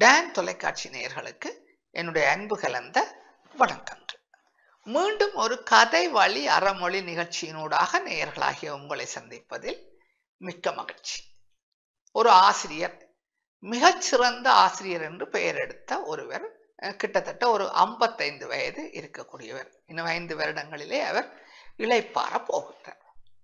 Don தொலைக்காட்சி நேயர்களுக்கு என்னுடைய அன்பு கலந்த வணக்கங்கள் மீண்டும் ஒரு கதை வழி அறமொழி நிகழ்ச்சியினூடாக நேயர்களாகிய உங்களை சந்திப்பதில் மிக்க மகிழ்ச்சி ஒரு ஆசிரியர் மிகச்சிறந்த ஆசிரியர் என்று பெயர் எடுத்த ஒருவர் அஹ், கிட்டத்தட்ட ஒரு ஐம்பத்தைந்து வயது இருக்கக்கூடியவர் இன்னும் ஐந்து வருடங்களிலே அவர் இளைப்பாற போகின்றார்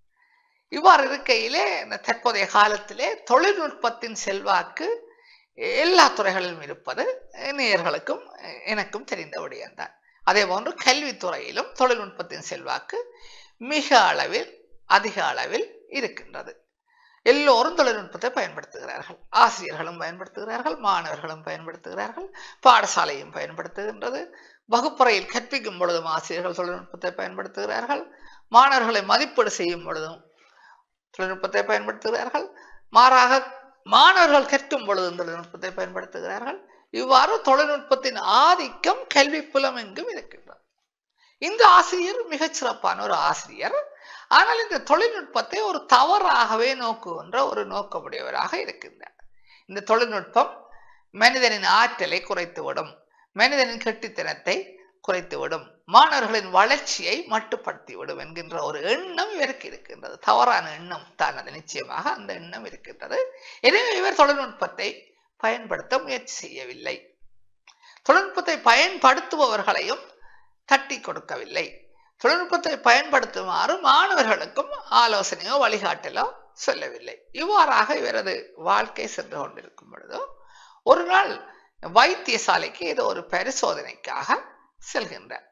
இவ்வாறு இருக்கையிலே இந்த தற்போதைய காலத்திலே தொழில்நுட்பத்தின் செல்வாக்கு எல்லா துறைகளிலும் இருப்பது நேயர்களுக்கும் எனக்கும் தெரிந்த விடயம்தான் அதே போன்று கல்வித்துறையிலும் தொழில்நுட்பத்தின் செல்வாக்கு மிக அளவில் அதிக அளவில் இருக்கின்றது எல்லோரும் தொழில்நுட்பத்தை பயன்படுத்துகிறார்கள் ஆசிரியர்களும் பயன்படுத்துகிறார்கள் மாணவர்களும் பயன்படுத்துகிறார்கள் பாடசாலையும் பயன்படுத்துகின்றது வகுப்பறையில் கற்பிக்கும் பொழுதும் ஆசிரியர்கள் தொழில்நுட்பத்தை பயன்படுத்துகிறார்கள் மாணவர்களை மதிப்பீடு செய்யும் பொழுதும் தொழில்நுட்பத்தை பயன்படுத்துகிறார்கள் மாறாக மாணவர்கள் கற்கும் பொழுதும் தொழில்நுட்பத்தை பயன்படுத்துகிறார்கள் இவ்வாறு தொழில்நுட்பத்தின் ஆதிக்கம் கல்வி புலம் எங்கும் இருக்கின்றது இந்த ஆசிரியர் மிகச் சிறப்பான ஒரு ஆசிரியர் ஆனால் இந்த தொழில்நுட்பத்தை ஒரு தவறாகவே நோக்குகின்ற ஒரு நோக்கமுடையவராக இருக்கின்றார் இந்த தொழில்நுட்பம் மனிதனின் ஆற்றலை குறைத்துவிடும் மனிதனின் கெட்டித்தனத்தை குறைத்துவிடும் மாணவர்களின் வளர்ச்சியை மட்டுப்படுத்திவிடும் என்கின்ற ஒரு எண்ணம் இவருக்கு இருக்கின்றது தவறான எண்ணம் தான் அது நிச்சயமாக அந்த எண்ணம் இருக்கின்றது எனவே இவர் தொழில்நுட்பத்தை பயன்படுத்த முயற்சி செய்யவில்லை தொழில்நுட்பத்தை பயன்படுத்துபவர்களையும் தட்டி கொடுக்கவில்லை தொழில்நுட்பத்தை பயன்படுத்துமாறு மாணவர்களுக்கும் ஆலோசனையோ வழிகாட்டலோ சொல்லவில்லை இவ்வாறாக இவரது வாழ்க்கை சென்று கொண்டிருக்கும் பொழுதோ ஒரு நாள் வைத்தியசாலைக்கு ஏதோ ஒரு பரிசோதனைக்காக செல்கின்றார்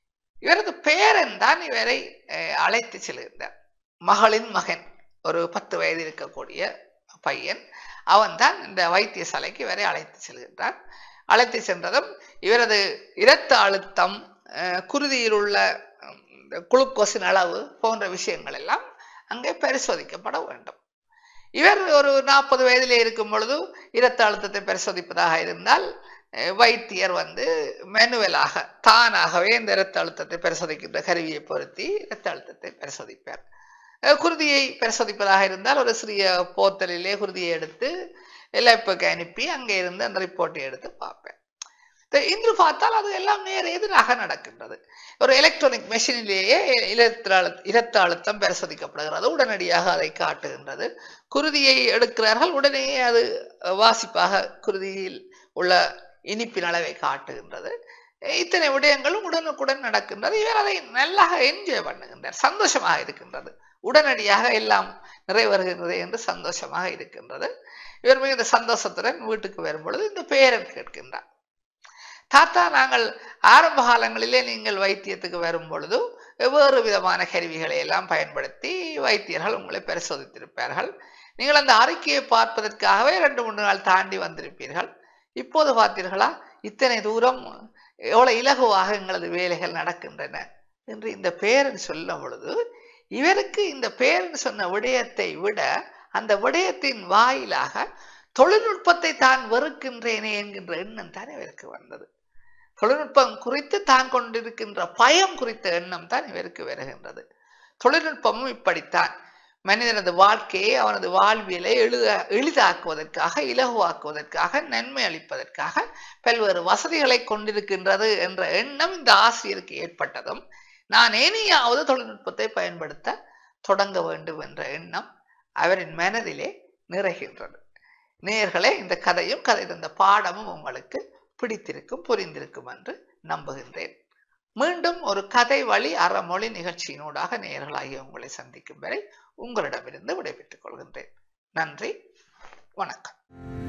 இவரது பேரன் தான் இவரை அஹ், அழைத்து செல்கின்றார் மகளின் மகன் ஒரு பத்து வயது இருக்கக்கூடிய பையன் அவன்தான் இந்த வைத்தியசாலைக்கு இவரை அழைத்து செல்கின்றார் அழைத்து சென்றதும் இவரது இரத்த அழுத்தம் அஹ், குருதியில் உள்ள உம், இந்த குளுக்கோஸின் அளவு போன்ற விஷயங்கள் எல்லாம் அங்கே பரிசோதிக்கப்பட வேண்டும் இவர் ஒரு நாற்பது வயதிலே இருக்கும் பொழுது இரத்த அழுத்தத்தை பரிசோதிப்பதாக இருந்தால் அஹ், வைத்தியர் வந்து மேனுவலாக தானாகவே இந்த இரத்த அழுத்தத்தை பரிசோதிக்கின்ற கருவியை பொருத்தி இரத்த அழுத்தத்தை பரிசோதிப்பார் அஹ், குருதியை பரிசோதிப்பதாக இருந்தால் ஒரு சிறிய போத்தலிலே குருதியை எடுத்து லேப்புக்கு அனுப்பி அங்கே இருந்து அந்த ரிப்போர்ட்டை எடுத்து பார்ப்பேன் இந்த இன்று பார்த்தால் அது எல்லாம் நேர் எதிராக நடக்கின்றது ஒரு எலக்ட்ரானிக் மெஷினிலேயே இரத்த அழு- இரத்த அழுத்தம் பரிசோதிக்கப்படுகிறது உடனடியாக அதை காட்டுகின்றது குருதியை எடுக்கிறார்கள் உடனே அது வாசிப்பாக குருதியில் உள்ள இனிப்பின் அளவை காட்டுகின்றது இத்தனை விடயங்களும் உடனுக்குடன் நடக்கின்றது இவர் அதை நல்லா என்ஜாய் பண்ணுகின்றார் சந்தோஷமாக இருக்கின்றது உடனடியாக எல்லாம் நிறைவேறுகின்றது என்று சந்தோஷமாக இருக்கின்றது இவர் மிகுந்த சந்தோஷத்துடன் வீட்டுக்கு வரும் பொழுது இந்த பேரன் கேட்கின்றார் தாத்தா நாங்கள் ஆரம்ப காலங்களிலே நீங்கள் வைத்தியத்துக்கு வரும் பொழுது வெவ்வேறு விதமான கருவிகளை எல்லாம் பயன்படுத்தி வைத்தியர்கள் உங்களை பரிசோதித்திருப்பார்கள் நீங்கள் அந்த அறிக்கையை பார்ப்பதற்காகவே ரெண்டு மூன்று நாள் தாண்டி வந்திருப்பீர்கள் இப்போது பார்த்தீர்களா இத்தனை தூரம் எவ்வளவு இலகுவாக எங்களது வேலைகள் நடக்கின்றன என்று இந்த பேரன் சொல்லும் பொழுது இவருக்கு இந்த பேரன் சொன்ன விடயத்தை விட அந்த விடயத்தின் வாயிலாக தொழில்நுட்பத்தை தான் வெறுக்கின்றேனே என்கின்ற எண்ணம் தான் இவருக்கு வந்தது தொழில்நுட்பம் குறித்து தான் கொண்டிருக்கின்ற பயம் குறித்த எண்ணம் தான் இவருக்கு வருகின்றது தொழில்நுட்பமும் இப்படித்தான் மனிதனது வாழ்க்கையை அவனது வாழ்வியலை எளித எளிதாக்குவதற்காக இலகுவாக்குவதற்காக நன்மை அளிப்பதற்காக பல்வேறு வசதிகளை கொண்டிருக்கின்றது என்ற எண்ணம் இந்த ஆசிரியருக்கு ஏற்பட்டதும் நான் இனியாவது தொழில்நுட்பத்தை பயன்படுத்த தொடங்க வேண்டும் என்ற எண்ணம் அவரின் மனதிலே நிறைகின்றது நேயர்களே இந்த கதையும் கதை தந்த பாடமும் உங்களுக்கு பிடித்திருக்கும் புரிந்திருக்கும் என்று நம்புகின்றேன் மீண்டும் ஒரு கதை வழி அறமொழி நிகழ்ச்சியினூடாக நேயர்களாகிய உங்களை சந்திக்கும் வரை உங்களிடமிருந்து விடைபெற்றுக் கொள்கின்றேன் நன்றி வணக்கம்